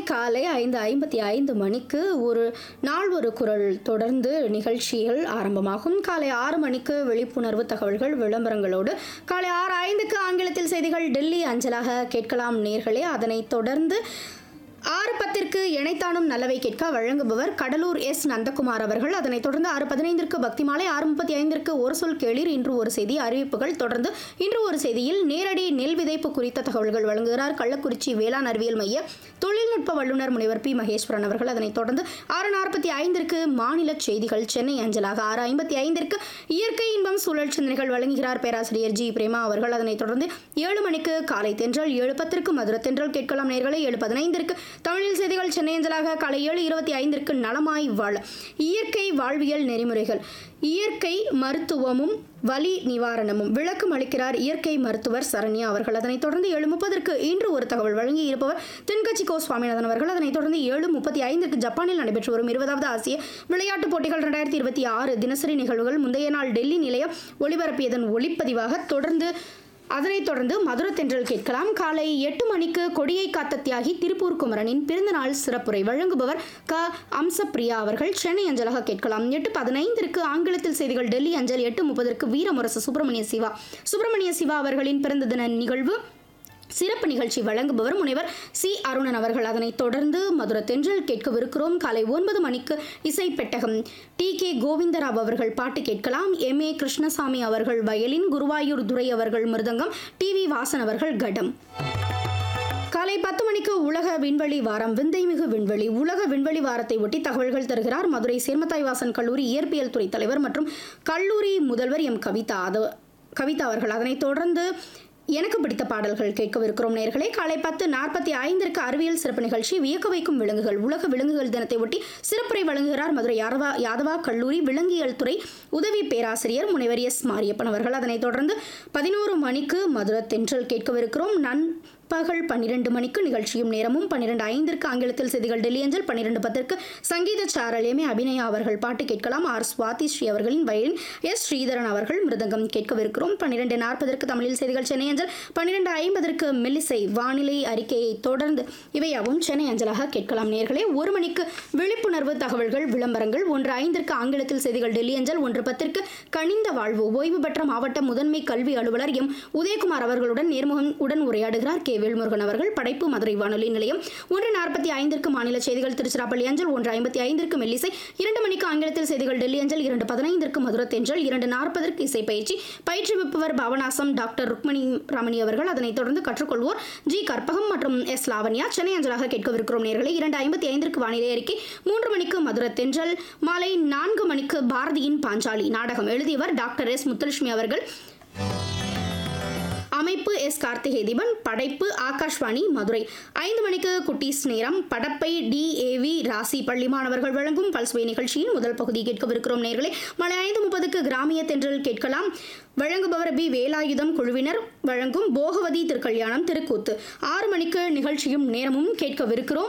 காலை ஐந்து ஐம்பத்தி ஐந்து மணிக்கு ஒரு நாள் ஒரு குரல் தொடர்ந்து நிகழ்ச்சிகள் ஆரம்பமாகும் காலை ஆறு மணிக்கு விழிப்புணர்வு தகவல்கள் விளம்பரங்களோடு காலை ஆறு ஐந்துக்கு ஆங்கிலத்தில் செய்திகள் டெல்லி அஞ்சலாக கேட்கலாம் நேர்களே அதனைத் தொடர்ந்து ஆறு பத்திற்கு இணைத்தானும் நல்லவை கேட்க வழங்குபவர் கடலூர் எஸ் நந்தகுமார் அவர்கள் அதனைத் தொடர்ந்து ஆறு பதினைந்திற்கு பக்தி மாலை ஆறு முப்பத்தி ஐந்திற்கு ஒரு சொல் கேளீர் இன்று ஒரு செய்தி அறிவிப்புகள் தொடர்ந்து இன்று ஒரு செய்தியில் நேரடி நெல் விதைப்பு குறித்த தகவல்கள் வழங்குகிறார் கள்ளக்குறிச்சி வேளாண் அறிவியல் மைய தொழில்நுட்ப வல்லுநர் முனைவர் பி மகேஸ்வரன் அவர்கள் அதனைத் தொடர்ந்து ஆறு நாற்பத்தி ஐந்திற்கு மாநில செய்திகள் சென்னை அஞ்சலாக ஆறு ஐம்பத்தி ஐந்திற்கு இயற்கை இன்பம் சூழல் சிந்தனைகள் வழங்குகிறார் பேராசிரியர் ஜி பிரேமா அவர்கள் அதனைத் தொடர்ந்து ஏழு மணிக்கு காலை தென்றல் ஏழு பத்திற்கு மதுர தென்றல் கேட்கலாம் நேர்களை ஏழு பதினைந்திற்கு தமிழில் செய்திகள் சென்னை அஞ்சலாக காலை ஏழு இருபத்தி ஐந்திற்கு நலமாய் வாழ இயற்கை வாழ்வியல் நெறிமுறைகள் இயற்கை மருத்துவமும் வலி நிவாரணமும் விளக்கம் அளிக்கிறார் இயற்கை மருத்துவர் சரண்யா அவர்கள் அதனைத் தொடர்ந்து ஏழு முப்பதற்கு இன்று ஒரு தகவல் வழங்கி இருப்பவர் தென்கட்சி கோ சுவாமிநாதன் அவர்கள் அதனைத் தொடர்ந்து ஏழு முப்பத்தி ஐந்திற்கு ஜப்பானில் நடைபெற்று வரும் இருபதாவது ஆசிய விளையாட்டுப் போட்டிகள் ரெண்டாயிரத்தி இருபத்தி ஆறு தினசரி நிகழ்வுகள் முந்தைய நாள் டெல்லி நிலையம் ஒளிபரப்பியதன் ஒளிப்பதிவாக தொடர்ந்து அதனைத் தொடர்ந்து மதுர தென்றல் கேட்கலாம் காலை எட்டு மணிக்கு கொடியை காத்த தியாகி திருப்பூர் குமரனின் பிறந்தநாள் சிறப்புரை வழங்குபவர் க அம்சப்பிரியா அவர்கள் சென்னை அஞ்சலாக கேட்கலாம் எட்டு பதினைந்திற்கு ஆங்கிலத்தில் செய்திகள் டெல்லி அஞ்சல் எட்டு முப்பதற்கு வீரமுரசு சுப்பிரமணிய சிவா சுப்பிரமணிய சிவா அவர்களின் பிறந்த தின நிகழ்வு சிறப்பு நிகழ்ச்சி வழங்குபவர் முனைவர் சி அருணன் அவர்கள் அதனைத் தொடர்ந்து மதுர தென்றல் கேட்கவிருக்கிறோம் காலை ஒன்பது மணிக்கு இசை பெட்டகம் டி கே கோவிந்தராவ் அவர்கள் பாட்டு கேட்கலாம் எம் ஏ கிருஷ்ணசாமி அவர்கள் வயலின் குருவாயூர் துரை அவர்கள் மிருதங்கம் டி வி வாசன் அவர்கள் கடம் காலை பத்து மணிக்கு உலக விண்வெளி வாரம் விந்தைமிகு விண்வெளி உலக விண்வெளி வாரத்தை ஒட்டி தகவல்கள் தருகிறார் மதுரை சேர்மத்தாய் வாசன் கல்லூரி இயற்பியல் துறை தலைவர் மற்றும் கல்லூரி முதல்வர் எம் கவிதா அது கவிதா அவர்கள் அதனைத் தொடர்ந்து எனக்கு பிடித்த பாடல்கள் கேட்கவிருக்கிறோம் நேர்களே காலை பத்து நாற்பத்தி ஐந்திற்கு அறிவியல் சிறப்பு நிகழ்ச்சி வியக்க வைக்கும் விலங்குகள் உலக விலங்குகள் தினத்தை ஒட்டி சிறப்புரை வழங்குகிறார் மதுரை யாதவா யாதவா கல்லூரி விலங்கியல் துறை உதவி பேராசிரியர் முனைவர் எஸ் மாரியப்பன் அவர்கள் அதனைத் தொடர்ந்து பதினோரு மணிக்கு மதுரை தென்றல் கேட்கவிருக்கிறோம் நன் பகல் பன்னிரண்டு மணிக்கு நிகழ்ச்சியும் நேரமும் பன்னிரண்டு ஐந்திற்கு ஆங்கிலத்தில் செய்திகள் டெல்லி அஞ்சல் பன்னிரண்டு பத்திற்கு சங்கீத சாரல் எம் ஏ அபிநயா அவர்கள் பாட்டு கேட்கலாம் ஆர் சுவாதி ஸ்ரீ அவர்களின் வயலின் எஸ் ஸ்ரீதரன் அவர்கள் மிருதங்கம் கேட்கவிருக்கிறோம் பன்னிரண்டு நாற்பதற்கு தமிழில் செய்திகள் சென்னை அஞ்சல் பன்னிரண்டு ஐம்பதற்கு மெல்லிசை வானிலை அறிக்கையை தொடர்ந்து இவையாவும் சென்னை அஞ்சலாக கேட்கலாம் நேர்களே ஒரு மணிக்கு விழிப்புணர்வு தகவல்கள் விளம்பரங்கள் ஒன்று ஐந்திற்கு ஆங்கிலத்தில் செய்திகள் டெல்லி அஞ்சல் ஒன்று பத்திற்கு கனிந்த வாழ்வு ஓய்வு பெற்ற மாவட்ட முதன்மை கல்வி அலுவலர் எம் உதயகுமார் அவர்களுடன் நேர்முகம் உடன் உரையாடுகிறார் கே வேல்முருகன் அவர்கள் படைப்பு மதுரை வானொலி நிலையம் ஒன்று நாற்பத்தி ஐந்திற்கு மாநில செய்திகள் திருச்சிராப்பள்ளி அஞ்சல் ஒன்று ஐம்பத்தி ஐந்திற்கு மெல்லிசை இரண்டு மணிக்கு ஆங்கிலத்தில் செய்திகள் டெல்லி அஞ்சல் இரண்டு பதினைந்திற்கு மதுரை தென்றல் இரண்டு நாற்பதற்கு இசை பயிற்சி பயிற்றுவிப்பவர் பாவனாசம் டாக்டர் ருக்மணி ரமணி அவர்கள் அதனைத் தொடர்ந்து கற்றுக்கொள்வோர் ஜி கற்பகம் மற்றும் எஸ் லாவண்யா சென்னை அஞ்சலாக கேட்கவிருக்கிறோம் நேர்களை இரண்டு ஐம்பத்தி ஐந்திற்கு வானிலை அறிக்கை மூன்று மணிக்கு மதுரை தென்றல் மாலை நான்கு மணிக்கு பாரதியின் பாஞ்சாலி நாடகம் எழுதியவர் டாக்டர் எஸ் முத்துலட்சுமி அவர்கள் அமைப்பு எஸ் கார்த்திகை தீபன் படைப்பு ஆகாஷ்வாணி மதுரை ஐந்து மணிக்கு குட்டீஸ் நேரம் படப்பை டி ஏவி ராசி பள்ளி மாணவர்கள் வழங்கும் பல்சுவை நிகழ்ச்சியின் முதல் பகுதி கேட்கவிருக்கிறோம் நேர்களே மலை ஐந்து முப்பதுக்கு கிராமிய தென்றல் கேட்கலாம் வழங்குபவர் பி வேலாயுதம் குழுவினர் வழங்கும் போகவதி திருக்கல்யாணம் திருக்கூத்து ஆறு மணிக்கு நிகழ்ச்சியும் நேரமும் கேட்கவிருக்கிறோம்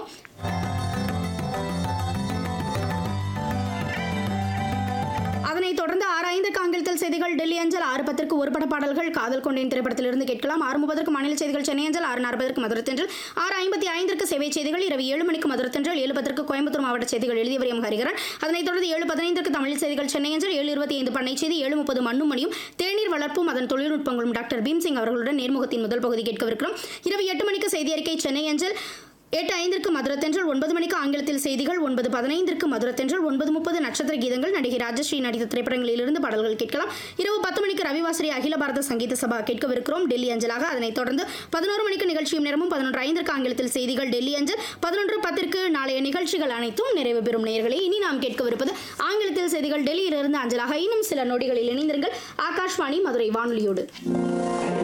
அதனைத் தொடர்ந்து ஆறு ஐந்துக்கு ஆங்கிலத்தில் செய்திகள் டெல்லி அஞ்சல் ஆறு பத்திற்கு ஒரு பட பாடல்கள் காதல் கொண்டேன் திரைப்படத்திலிருந்து கேட்கலாம் ஆறு முப்பதற்கு மாநில செய்திகள் சென்னை அஞ்சல் ஆறு நாற்பதற்கு மதுரை தென்றல் ஆறு ஐம்பத்தி ஐந்திற்கு சேவை செய்திகள் இரவு ஏழு மணிக்கு மதுரை தென்றல் ஏழு பத்திற்கு கோயம்புத்தூர் மாவட்ட செய்திகள் எழுதியவர் எம் ஹரிகரன் அதனைத் தொடர்ந்து ஏழு பதினைந்திற்கு தமிழ் செய்திகள் சென்னை அஞ்சல் ஏழு இருபத்தி ஐந்து பண்ணை செய்தி ஏழு முப்பது மண்ணும் மணியும் தேநீர் வளர்ப்பும் அதன் தொழில்நுட்பங்களும் டாக்டர் பீம்சிங் அவர்களுடன் நேர்முகத்தின் முதல் பகுதி கேட்கவிருக்கிறோம் இரவு எட்டு மணிக்கு செய்தி அறிக்கை சென்னை அஞ்சல் எட்டு ஐந்திற்கு மதுரை தென்றல் ஒன்பது மணிக்கு ஆங்கிலத்தில் செய்திகள் ஒன்பது பதினைந்திற்கு மதுரை தென்றல் ஒன்பது முப்பது நட்சத்திர கீதங்கள் நடிகை ராஜஸ்ரீ நடித்த திரைப்படங்களிலிருந்து பாடல்கள் கேட்கலாம் இரவு பத்து மணிக்கு ரவிவாசரி அகில பாரத சங்கீத சபா கேட்கவிருக்கிறோம் டெல்லி அஞ்சலாக அதனைத் தொடர்ந்து பதினோரு மணிக்கு நிகழ்ச்சியும் நேரமும் பதினொன்று ஐந்திற்கு ஆங்கிலத்தில் செய்திகள் டெல்லி அஞ்சல் பதினொன்று பத்திற்கு நாளைய நிகழ்ச்சிகள் அனைத்தும் நிறைவு பெறும் நேர்களே இனி நாம் கேட்கவிருப்பது ஆங்கிலத்தில் செய்திகள் டெல்லியிலிருந்து அஞ்சலாக இன்னும் சில நொடிகளில் இணைந்திருங்கள் ஆகாஷ்வாணி மதுரை வானொலியோடு